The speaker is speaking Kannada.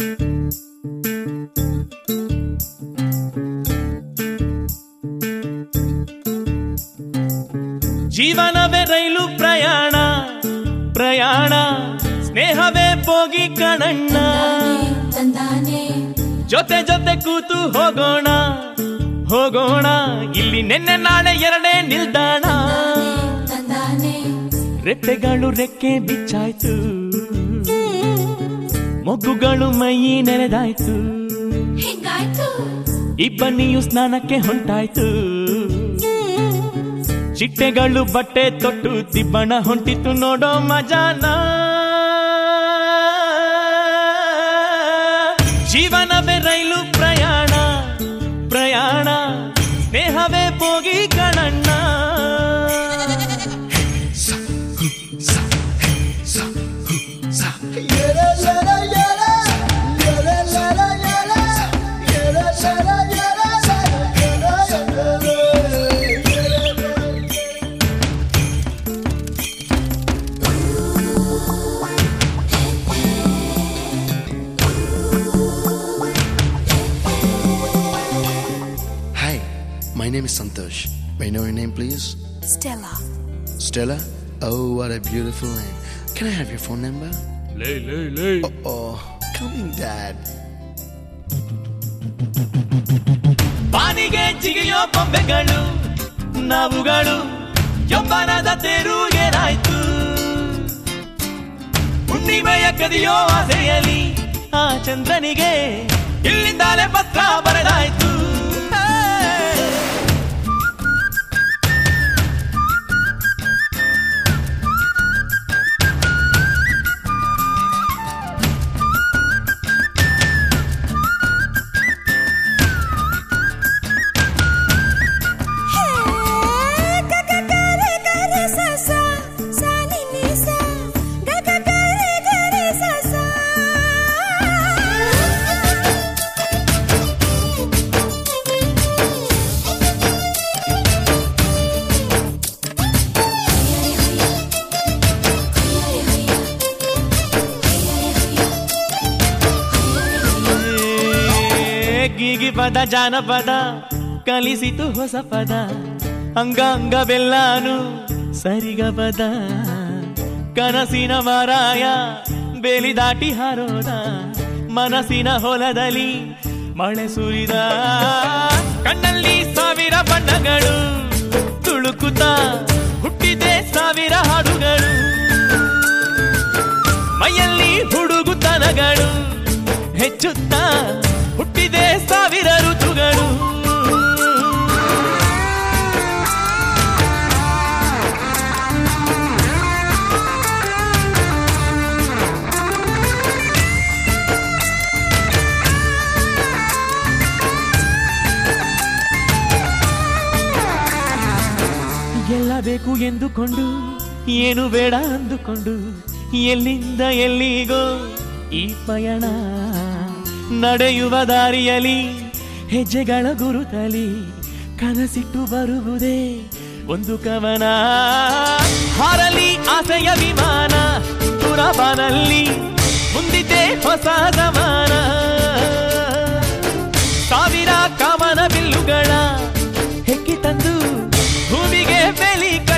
ಜೀವನವೇ ರೈಲು ಪ್ರಯಾಣ ಪ್ರಯಾಣ ಸ್ನೇಹವೇ ಹೋಗಿ ಕಣಣ್ಣ ತಂದಾನೆ ಜೊತೆ ಜೊತೆ ಕೂತು ಹೋಗೋಣ ಹೋಗೋಣ ಇಲ್ಲಿ ನಿನ್ನೆ ನಾಳೆ ಎರಡೇ ನಿಲ್ದಾಣ ತಂದಾನೆ ರೆಪ್ಪೆಗಳು ರೆಕ್ಕೆ ಬಿಚ್ಚಾಯ್ತು ಮೊಗ್ಗುಗಳು ಮೈ ನೆನೆದಾಯ್ತು ಹಿಂಗಾಯ್ತು ಇಬ್ಬನಿಯು ಸ್ನಾನಕ್ಕೆ ಹೊಂಟಾಯ್ತು ಚಿಟ್ಟೆಗಳು ಬಟ್ಟೆ ತೊಟ್ಟು ದಿಬ್ಬಣ ಹೊಂಟಿತು ನೋಡೋ ಮಜಾನ ಜೀವನವೇ ರೈಲು ಪ್ರಯಾಣ ಪ್ರಯಾಣ ಸ್ನೇಹವೇ ಹೋಗಿ ಕಣಣ್ಣ Hi, my name is Santosh. May I know your name, please? Stella Stella? Oh, what a beautiful name. Can I have your phone number? ಲೇ ಲೇ ಲೇ Oh, coming, Dad. ಬಾನಿಗೆ ಜಿಗಿಯೋ ಬೊಂಬೆಗಳು ನಾವುಗಳು ಯೌವನದ ತೇರು ಏನಾಯ್ತು ಹುಣ್ಣಿಮೆಯ ಕದಿಯೋ ಆಸೆಯಲಿ ಆ ಚಂದ್ರನಿಗೆ ಇಲ್ಲಿಂದಲೇ ಪತ್ರ ಬರೆದಾಯ್ತು ಗೀಗಿ ಪದ ಜಾನಪದ ಕಲಿಸಿತು ಹೊಸ ಪದ ಅಂಗ ಅಂಗವೆಲ್ಲಾನು ಸರಿಗ ಪದ ಕನಸಿನ ಮಾರಾಯ ಬೇಲಿ ದಾಟಿ ಹಾರೋದ ಮನಸ್ಸಿನ ಹೊಲದಲ್ಲಿ ಮಳೆ ಸುರಿದ ಕಣ್ಣಲ್ಲಿ ಸಾವಿರ ಬಣ್ಣಗಳು ತುಳುಕುತ್ತ ಹುಟ್ಟಿದೆ ಸಾವಿರ ಹಾಡುಗಳು ಮೈಯಲ್ಲಿ ಹುಡುಗುತನಗಳು ಹೆಚ್ಚುತ್ತ ಹುಟ್ಟಿದೆ ಸಾವಿರ ಋತುಗಳು ಎಲ್ಲ ಬೇಕು ಎಂದುಕೊಂಡು ಏನು ಬೇಡ ಅಂದುಕೊಂಡು ಎಲ್ಲಿಂದ ಎಲ್ಲಿಗೋ ಈ ಪಯಣ ನಡೆಯುವ ದಾರಿಯಲಿ ಹೆಜ್ಜೆಗಳ ಗುರುತಲಿ ಕನಸಿಟ್ಟು ಬರುವುದೇ ಒಂದು ಕವನ ಹಾರಲಿ ಆಸೆಯ ವಿಮಾನ ತುರಬನಲ್ಲಿ ಮುಂದಿದೆ ಹೊಸ ಸಮಾನ ಸಾವಿರ ಕಾಮನ ಬಿಲ್ಲುಗಳ ಹೆಕ್ಕಿ ತಂದು ಭೂಮಿಗೆ ಬೆಲಿ